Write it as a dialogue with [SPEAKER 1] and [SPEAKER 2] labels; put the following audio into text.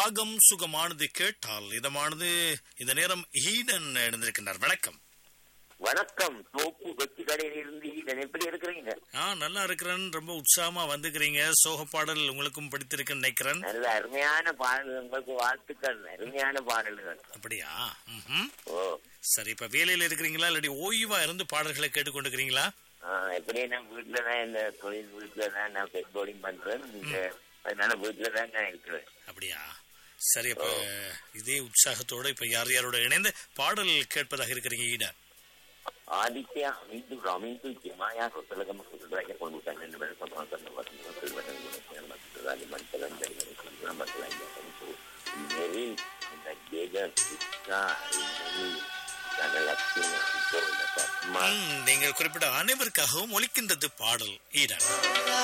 [SPEAKER 1] ராகம் சுகமானது கேட்டால் இதமானது இந்த நேரம் ஈடன் எழுந்திருக்கின்றார் வணக்கம்
[SPEAKER 2] வணக்கம் தோப்பு வெற்றி கடையில இருந்து ஈடன் எப்படி இருக்கிறீங்க
[SPEAKER 1] ஆ நல்லா இருக்கிறேன் ரொம்ப உற்சாகமா வந்துக்கிறீங்க சோக பாடல் உங்களுக்கும் பிடித்திருக்குன்னு நினைக்கிறேன்
[SPEAKER 2] நல்ல அருமையான பாடல்கள் உங்களுக்கு வாழ்த்துக்கள் அருமையான பாடல்கள்
[SPEAKER 1] அப்படியா ம்ஹும்.
[SPEAKER 2] ஓ
[SPEAKER 1] சரி இப்ப வேலையில இருக்கிறீங்களா இல்லாட்டி ஓய்வா இருந்து பாடல்களை கேட்டுக்கொண்டிருக்கிறீங்களா
[SPEAKER 2] ஆ, எப்படி நான் வீட்டுல தான் இந்த தொழில் வீட்டுல தான் நான் பெட் போர்டிங் பண்றேன் இந்த அதனால வீட்டுல தான் நான் இருக்கிறேன்
[SPEAKER 1] அப்படியா சரி அப்ப இதே உற்சாகத்தோட இப்ப யார் யாரோட இணைந்து பாடல் கேட்பதாக இருக்கிறீங்க ஈடா
[SPEAKER 2] ஆதித்ய அமைந்து அமைந்து ஜமாயா சொத்தலகம் சுற்றுலாக கொண்டு விட்டாங்க ரெண்டு பேரும் சொந்தமாக சொந்த வசந்த செல்வதன் குணசேன மற்றதாதி மஞ்சளன் தரிவனை மக்கள் மேரி அந்த ஜேகர் கிருஷ்ணா இம்மணி தனலட்சுமி இப்போ இந்த பத்மா
[SPEAKER 1] ம், நீங்கள் குறிப்பிட்ட அனைவருக்காகவும் ஒலிக்கின்றது பாடல் ஈடா